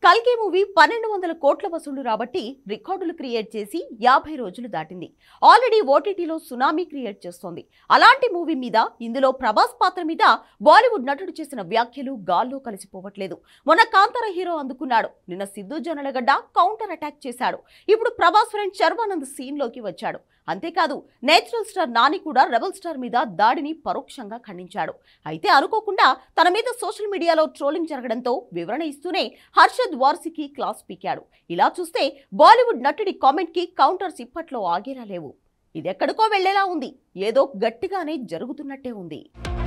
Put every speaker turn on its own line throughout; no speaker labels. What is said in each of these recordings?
కల్కి మూవీ పన్నెండు వందల కోట్ల వసూళ్లు రాబట్టి రికార్డులు క్రియేట్ చేసి యాభై రోజులు దాటింది ఆల్రెడీ ఓటీటీలో సునామీ క్రియేట్ చేస్తోంది అలాంటి మూవీ మీద ఇందులో ప్రభాస్ పాత్ర మీద బాలీవుడ్ నటుడు చేసిన వ్యాఖ్యలు గాల్లో కలిసిపోవట్లేదు మొన్న కాంతార హీరో అందుకున్నాడు నిన్న సిద్ధు జొన్నలగడ్డ కౌంటర్ అటాక్ చేశాడు ఇప్పుడు ప్రభాస్ ఫ్రెండ్ శర్వానంద్ సీన్ లోకి వచ్చాడు అంతేకాదు నేచురల్ స్టార్ నాని కూడా రెబల్ స్టార్ మీద దాడిని పరోక్షంగా ఖండించాడు అయితే అనుకోకుండా తన మీద సోషల్ మీడియాలో ట్రోలింగ్ జరగడంతో వివరణ ఇస్తూనే హర్షద్ వార్సికి క్లాస్ పీకాడు ఇలా చూస్తే బాలీవుడ్ నటుడి కామెంట్ కి కౌంటర్స్ ఇప్పట్లో ఆగేలా లేవు ఇదెక్కడికో వెళ్లేలా ఉంది ఏదో గట్టిగానే జరుగుతున్నట్టే ఉంది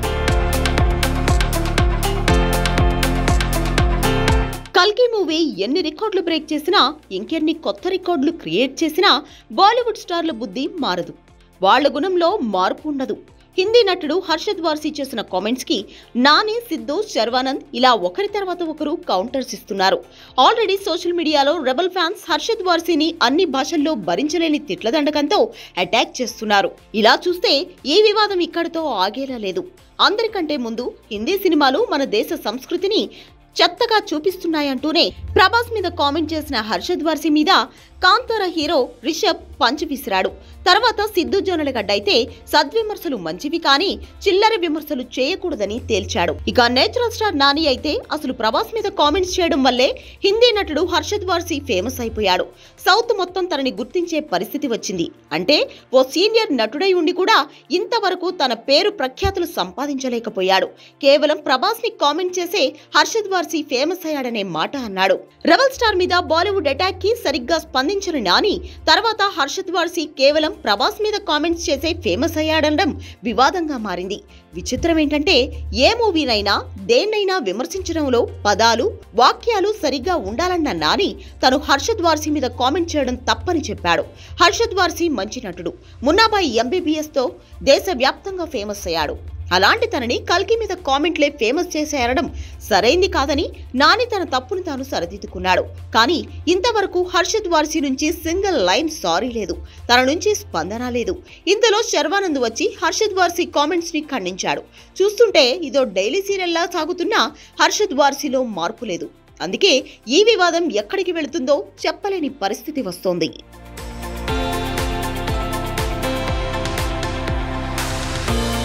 కల్కి మూవీ ఎన్ని రికార్డులు బ్రేక్ చేసినా ఇంకెన్ని కొత్త రికార్డులు క్రియేట్ చేసినా బాలీవుడ్ స్టార్ల బుద్ధి మారదు వాళ్ళ గుణంలో మార్పు ఉండదు హిందీ నటుడు హర్షద్ వార్సీ చేసిన కామెంట్స్ కి నాని సిద్ధు శర్వానంద్ ఇలా ఒకరి తర్వాత ఒకరు కౌంటర్స్ ఇస్తున్నారు ఆల్రెడీ సోషల్ మీడియాలో రెబల్ ఫ్యాన్స్ హర్షద్ వార్సీని అన్ని భాషల్లో భరించలేని తిట్ల దండకంతో అటాక్ చేస్తున్నారు ఇలా చూస్తే ఈ వివాదం ఇక్కడితో ఆగేలా లేదు అందరికంటే ముందు హిందీ సినిమాలు మన దేశ సంస్కృతిని చెత్తగా చూపిస్తున్నాయంటూనే ప్రభాస్ మీద కామెంట్ చేసిన హర్షద్ వార్సీ మీద కాంతార హీరో రిషబ్ పంచ్ విసిరాడు తర్వాత సిద్ధు జోనలగడ్డ అయితే సద్విమర్శలు మంచివి కానీ చిల్లర విమర్శలు చేయకూడదని తేల్చాడు ఇక నేచురల్ స్టార్ నాని అయితే అసలు ప్రభాస్ మీద కామెంట్స్ చేయడం వల్లే హిందీ నటుడు హర్షద్ వార్సీ ఫేమస్ అయిపోయాడు సౌత్ మొత్తం తనని గుర్తించే పరిస్థితి వచ్చింది అంటే ఓ సీనియర్ నటుడై ఉండి కూడా ఇంతవరకు తన పేరు ప్రఖ్యాతులు సంపాదించలేకపోయాడు కేవలం ప్రభాస్ ని కామెంట్ చేసే హర్షద్ వార్సీ ఫేమస్ అయ్యాడనే మాట అన్నాడు రెబల్ స్టార్ మీద బాలీవుడ్ అటాక్ కి సరిగ్గా స్పందించిన నాని తర్వాత హర్షద్ వార్సీ కేవలం ప్రభాస్ మీద కామెంట్స్ చేసే ఫేమస్ అయ్యాడనడం వివాదంగా మారింది విచిత్రం ఏంటంటే ఏ మూవీనైనా దేన్నైనా విమర్శించడంలో పదాలు వాక్యాలు సరిగ్గా ఉండాలన్న నాని తను హర్షద్ వార్సీ మీద కామెంట్ చేయడం తప్పని చెప్పాడు హర్షద్ వార్సీ మంచి నటుడు మున్నాబాయి ఎంబీబీఎస్ తో దేశవ్యాప్తంగా ఫేమస్ అయ్యాడు అలాంటి తనని కల్కి మీద కామెంట్లే ఫేమస్ చేసేయడం సరైంది కాదని నాని తన తప్పును తాను సరిదిద్దుకున్నాడు కానీ ఇంతవరకు హర్షద్ వార్సీ నుంచి సింగిల్ లైన్ సారీ లేదు తన నుంచి స్పందన లేదు ఇంతలో శర్వానంద్ వచ్చి హర్షద్ వార్సీ కామెంట్స్ ని ఖండించాడు చూస్తుంటే ఇదో డైలీ సీరియల్లా సాగుతున్న హర్షద్ వార్సీలో మార్పు లేదు అందుకే ఈ వివాదం ఎక్కడికి వెళుతుందో చెప్పలేని పరిస్థితి వస్తోంది